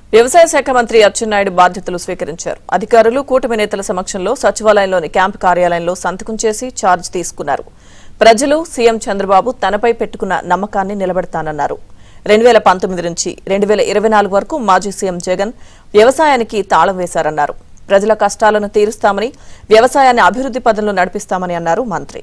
వ్యవసాయ శాఖ మంత్రి అచ్చెన్నాయుడు బాధ్యతలు స్వీకరించారు అధికారులు కూటమి నేతల సమక్షంలో సచివాలయంలోని క్యాంపు కార్యాలయంలో సంతకం చేసి ఛార్జ్ తీసుకున్నారు ప్రజలు సీఎం చంద్రబాబు తనపై పెట్టుకున్న నమ్మకాన్ని నిలబెడతానన్నారు రెండు వేల పంతొమ్మిది నుంచి రెండు వేల ఇరవై నాలుగు వరకు మాజీ సీఎం జగన్ వ్యవసాయానికి తాళం వేశారన్నారు ప్రజల కష్టాలను తీరుస్తామని వ్యవసాయాన్ని అభివృద్ధి పదంలో నడిపిస్తామని అన్నారు మంత్రి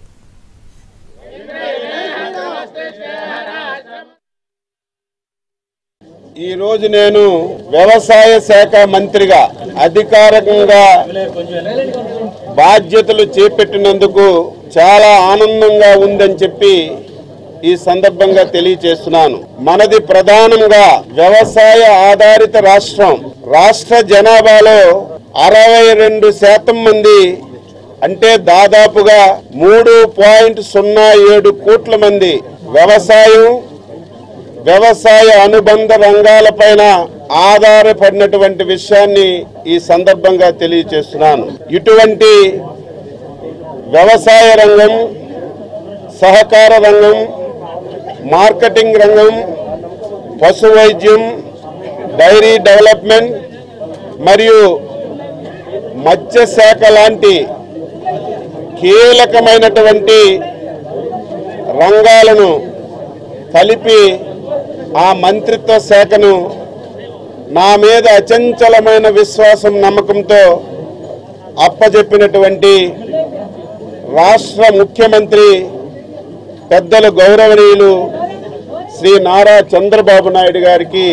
ఈ రోజు నేను వ్యవసాయ శాఖ మంత్రిగా అధికారికంగా బాధ్యతలు చేపట్టినందుకు చాలా ఆనందంగా ఉందని చెప్పి ఈ సందర్భంగా తెలియచేస్తున్నాను మనది ప్రధానంగా వ్యవసాయ ఆధారిత రాష్ట్రం రాష్ట్ర జనాభాలో అరవై రెండు శాతం మంది అంటే దాదాపుగా మూడు పాయింట్ సున్నా ఏడు కోట్ల మంది వ్యవసాయం వ్యవసాయ అనుబంధ రంగాలపైన ఆధారపడినటువంటి విషయాన్ని ఈ సందర్భంగా తెలియచేస్తున్నాను ఇటువంటి వ్యవసాయ రంగం సహకార రంగం మార్కెటింగ్ రంగం పశు వైద్యం డైరీ డెవలప్మెంట్ మరియు మత్స్యశాఖ లాంటి కీలకమైనటువంటి రంగాలను కలిపి ఆ మంత్రిత్వ శాఖను నా మీద అచంచలమైన విశ్వాసం నమ్మకంతో అప్పజెప్పినటువంటి రాష్ట్ర ముఖ్యమంత్రి పెద్దలు గౌరవనీయులు శ్రీ నారా చంద్రబాబు నాయుడు గారికి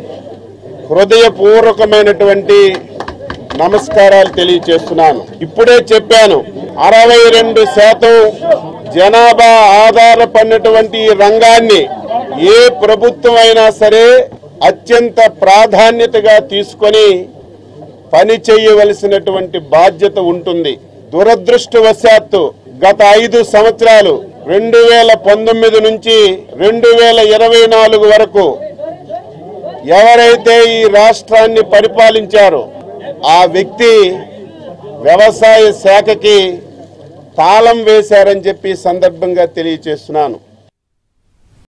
హృదయపూర్వకమైనటువంటి నమస్కారాలు తెలియచేస్తున్నాను ఇప్పుడే చెప్పాను అరవై రెండు శాతం జనాభా ఆధారపడినటువంటి ఈ రంగాన్ని ఏ ప్రభుత్వం అయినా సరే అత్యంత ప్రాధాన్యతగా తీసుకొని పని చేయవలసినటువంటి బాధ్యత ఉంటుంది దురదృష్టవశాత్తు గత ఐదు సంవత్సరాలు రెండు వేల పంతొమ్మిది నుంచి రెండు వేల ఇరవై నాలుగు వరకు ఎవరైతే ఈ రాష్ట్రాన్ని పరిపాలించారో ఆ వ్యక్తి వ్యవసాయ శాఖకి తాళం వేశారని చెప్పి ఈ సందర్భంగా తెలియచేస్తున్నాను